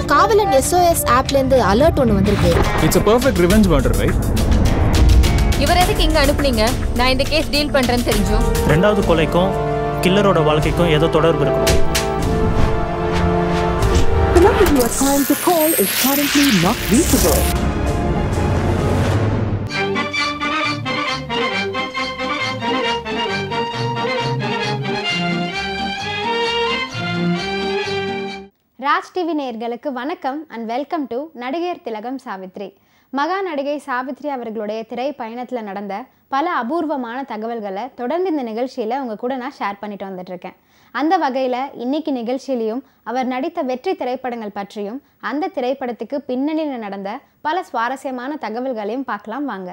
காவலன் எஸ்ஓஎஸ் ஆப்ல இருந்து அலர்ட் ஒன்று வந்திருக்கு it's a perfect revenge murder right இவர் எதுக்கு இங்க அனுப்புனீங்க நான் இந்த கேஸ் டீல் பண்றேன்னு தெரிஞ்சும் ரெண்டாவது கொலைக்கும் கில்லரோட வாழ்க்கைக்கும் ஏதோ தொடர்பு இருக்கும் The number you are trying to call is currently not reachable. Raj TV நேயர்களுக்கு வணக்கம் அண்ட் வெல்கம் டு நடிகர் திலகம் சாவித்ரி மகா நடிகை சாவித்ரி அவர்களுடைய திரை பயணத்தில் நடந்த பல அபூர்வமான தகவல்களை தொடர்ந்து இந்த நிகழ்ச்சியில் உங்கள் கூட நான் ஷேர் பண்ணிட்டு வந்துட்டு இருக்கேன் அந்த வகையில் இன்னைக்கு நிகழ்ச்சியிலையும் அவர் நடித்த வெற்றி திரைப்படங்கள் பற்றியும் அந்த திரைப்படத்துக்கு பின்னணியில் நடந்த பல சுவாரஸ்யமான தகவல்களையும் பார்க்கலாம் வாங்க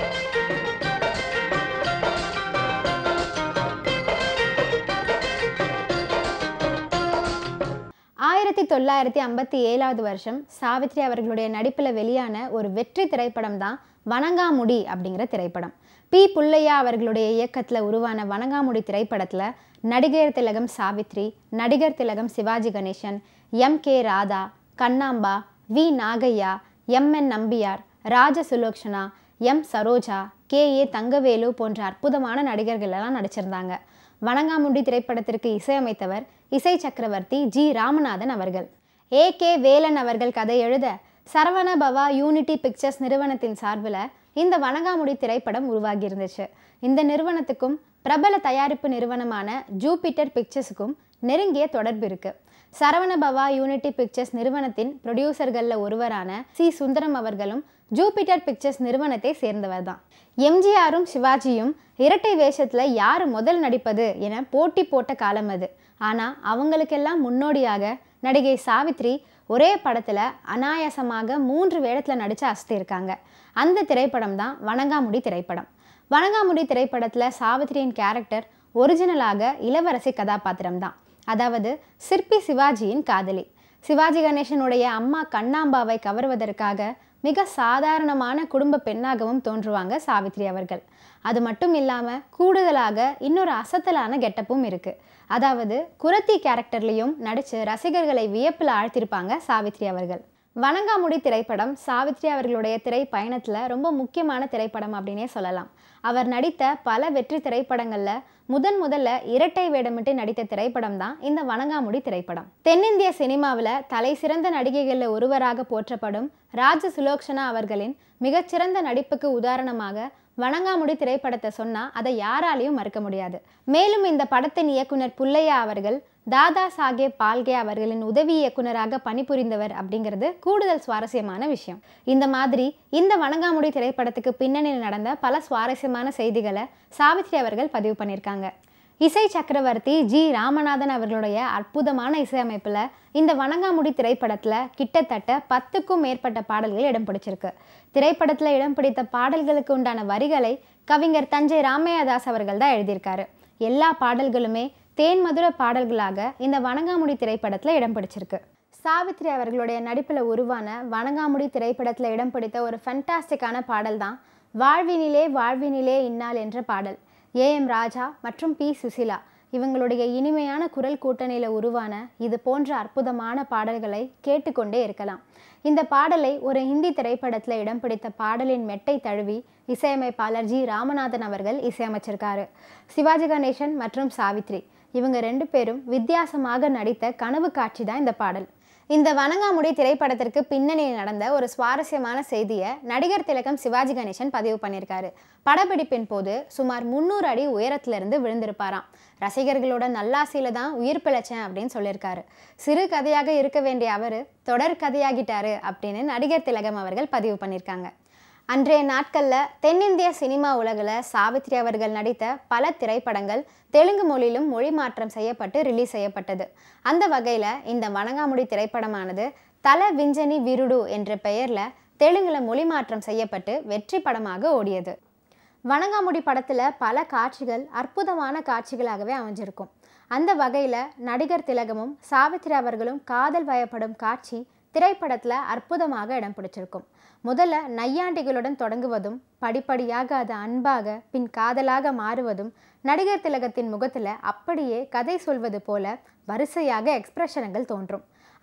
ஆயிரத்தி தொள்ளாயிரத்தி ஐம்பத்தி ஏழாவது வருஷம் சாவித்ரி அவர்களுடைய நடிப்பில் வெளியான ஒரு வெற்றி திரைப்படம் தான் வணங்காமுடி அப்படிங்கிற திரைப்படம் பி புல்லையா அவர்களுடைய இயக்கத்தில் உருவான வணங்காமுடி திரைப்படத்தில் நடிகர் திலகம் சாவித்ரி நடிகர் திலகம் Sivaji Ganesan M K Radha Kannamba V Nagaiah M N Nambiar Raja Sulochana M Saroja K A Thangavelu போன்ற அற்புதமான நடிகர்கள் எல்லாம் நடிச்சிருந்தாங்க வணங்காமுண்டி திரைப்படத்திற்கு இசையமைத்தவர் இசை சக்கரவர்த்தி ஜி ராமநாதன் அவர்கள் ஏ கே வேலன் அவர்கள் கதை எழுத சரவண பவா யூனிட்டி பிக்சர்ஸ் நிறுவனத்தின் சார்பில் இந்த வணங்காமுடி திரைப்படம் உருவாகி இருந்துச்சு இந்த நிறுவனத்துக்கும் பிரபல தயாரிப்பு நிறுவனமான ஜூபிட்டர் பிக்சர்ஸுக்கும் நெருங்கிய தொடர்பு இருக்கு சரவண பவா யூனிட்டி பிக்சர்ஸ் நிறுவனத்தின் ப்ரொடியூசர்களில் ஒருவரான சி சுந்தரம் அவர்களும் ஜூபிட்டர் பிக்சர்ஸ் நிறுவனத்தை சேர்ந்தவர் தான் எம்ஜிஆரும் சிவாஜியும் இரட்டை வேஷத்தில் யார் முதல் நடிப்பது என போட்டி போட்ட காலம் அது ஆனால் அவங்களுக்கெல்லாம் முன்னோடியாக நடிகை சாவித்ரி ஒரே படத்தில் அனாயாசமாக மூன்று வேடத்தில் நடித்து அசத்தியிருக்காங்க அந்த திரைப்படம் தான் வணங்காமுடி திரைப்படம் வணங்காமுடி திரைப்படத்தில் சாவித்ரியின் கேரக்டர் ஒரிஜினலாக இளவரசி கதாபாத்திரம் தான் அதாவது சிற்பி சிவாஜியின் காதலி சிவாஜி கணேசனுடைய அம்மா கண்ணாம்பாவை கவர்வதற்காக மிக சாதாரணமான குடும்ப பெண்ணாகவும் தோன்றுவாங்க சாவித்ரி அவர்கள் அது மட்டும் இல்லாமல் கூடுதலாக இன்னொரு அசத்தலான கெட்டப்பும் இருக்குது அதாவது குரத்தி கேரக்டர்லேயும் நடித்து ரசிகர்களை வியப்பில் ஆழ்த்திருப்பாங்க சாவித்ரி அவர்கள் வணங்காமுடி திரைப்படம் சாவித்ரி அவர்களுடைய திரை பயணத்தில் ரொம்ப முக்கியமான திரைப்படம் அப்படின்னே சொல்லலாம் அவர் நடித்த பல வெற்றி திரைப்படங்களில் முதன் முதல்ல இரட்டை வேடமிட்டு நடித்த திரைப்படம் தான் இந்த வணங்காமுடி திரைப்படம் தென்னிந்திய சினிமாவில் தலை சிறந்த நடிகைகளில் ஒருவராக போற்றப்படும் ராஜ சுலோக்ஷனா அவர்களின் மிகச்சிறந்த நடிப்புக்கு உதாரணமாக வணங்காமுடி திரைப்படத்தை சொன்னால் அதை யாராலையும் மறுக்க முடியாது மேலும் இந்த படத்தின் இயக்குனர் புல்லையா அவர்கள் தாதா சாஹேப் பால்கே அவர்களின் உதவி இயக்குனராக பணிபுரிந்தவர் அப்படிங்கிறது கூடுதல் சுவாரஸ்யமான விஷயம் இந்த மாதிரி இந்த வணங்காமுடி திரைப்படத்துக்கு பின்னணியில் நடந்த பல சுவாரஸ்யமான செய்திகளை சாவித்ரி அவர்கள் பதிவு பண்ணியிருக்காங்க இசை சக்கரவர்த்தி ஜி ராமநாதன் அவர்களுடைய அற்புதமான இசையமைப்பில் இந்த வணங்காமுடி திரைப்படத்தில் கிட்டத்தட்ட பத்துக்கும் மேற்பட்ட பாடல்கள் இடம் பிடிச்சிருக்கு திரைப்படத்தில் இடம் பிடித்த பாடல்களுக்கு உண்டான வரிகளை கவிஞர் தஞ்சை ராமையாதாஸ் அவர்கள் தான் எழுதியிருக்காரு எல்லா பாடல்களுமே தேன்மதுர பாடல்களாக இந்த வணங்காமுடி திரைப்படத்தில் இடம் பிடிச்சிருக்கு சாவித்ரி அவர்களுடைய நடிப்பில் உருவான வணங்காமுடி திரைப்படத்தில் இடம் பிடித்த ஒரு ஃபண்டாஸ்டிக்கான பாடல் தான் வாழ்வினிலே வாழ்வினிலே இந்நாள் என்ற பாடல் ஏ எம் ராஜா மற்றும் பி சுசிலா இவங்களுடைய இனிமையான குரல் கூட்டணியில் உருவான இது போன்ற அற்புதமான பாடல்களை கேட்டுக்கொண்டே இருக்கலாம் இந்த பாடலை ஒரு ஹிந்தி திரைப்படத்தில் இடம் பிடித்த பாடலின் மெட்டை தழுவி இசையமைப்பாளர் ஜி ராமநாதன் அவர்கள் இசையமைச்சிருக்காரு சிவாஜி கணேசன் மற்றும் சாவித்ரி இவங்க ரெண்டு பேரும் வித்தியாசமாக நடித்த கனவு காட்சி தான் இந்த பாடல் இந்த வணங்காமுடி திரைப்படத்திற்கு பின்னணியில் நடந்த ஒரு சுவாரஸ்யமான செய்தியை நடிகர் திலகம் சிவாஜி கணேசன் பதிவு பண்ணியிருக்காரு படப்பிடிப்பின் போது சுமார் முந்நூறு அடி உயரத்திலிருந்து விழுந்திருப்பாராம் ரசிகர்களோட நல்லாசையில தான் உயிர் பிழைச்சேன் அப்படின்னு சொல்லியிருக்காரு சிறு கதையாக இருக்க வேண்டிய அவர் தொடர் கதையாகிட்டாரு அப்படின்னு நடிகர் திலகம் அவர்கள் பதிவு பண்ணியிருக்காங்க அன்றைய நாட்களில் தென்னிந்திய சினிமா உலகில் சாவித்ரி அவர்கள் நடித்த பல திரைப்படங்கள் தெலுங்கு மொழியிலும் மொழி மாற்றம் செய்யப்பட்டு ரிலீஸ் செய்யப்பட்டது அந்த வகையில் இந்த வணங்காமுடி திரைப்படமானது தல விஞ்சனி விருடு என்ற பெயரில் தெலுங்கில் மொழி மாற்றம் செய்யப்பட்டு வெற்றி படமாக ஓடியது வணங்காமுடி படத்தில் பல காட்சிகள் அற்புதமான காட்சிகளாகவே அமைஞ்சிருக்கும் அந்த வகையில் நடிகர் திலகமும் சாவித்ரி அவர்களும் காதல் வயப்படும் காட்சி திரைப்படத்தில் அற்புதமாக இடம் பிடிச்சிருக்கும் முதல்ல நையாண்டிகளுடன் தொடங்குவதும் படிப்படியாக அது அன்பாக பின் காதலாக மாறுவதும் நடிகர் திலகத்தின் முகத்தில் அப்படியே கதை சொல்வது போல வரிசையாக எக்ஸ்பிரஷன்கள் தோன்றும்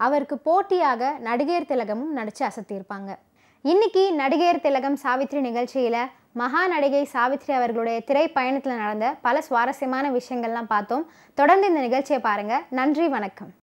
அவருக்கு போட்டியாக நடிகர் திலகமும் நடித்து அசத்தியிருப்பாங்க இன்னைக்கு நடிகர் திலகம் சாவித்ரி நிகழ்ச்சியில் மகா நடிகை சாவித்ரி அவர்களுடைய திரைப்பயணத்தில் நடந்த பல சுவாரஸ்யமான விஷயங்கள்லாம் பார்த்தோம் தொடர்ந்து இந்த நிகழ்ச்சியை பாருங்கள் நன்றி வணக்கம்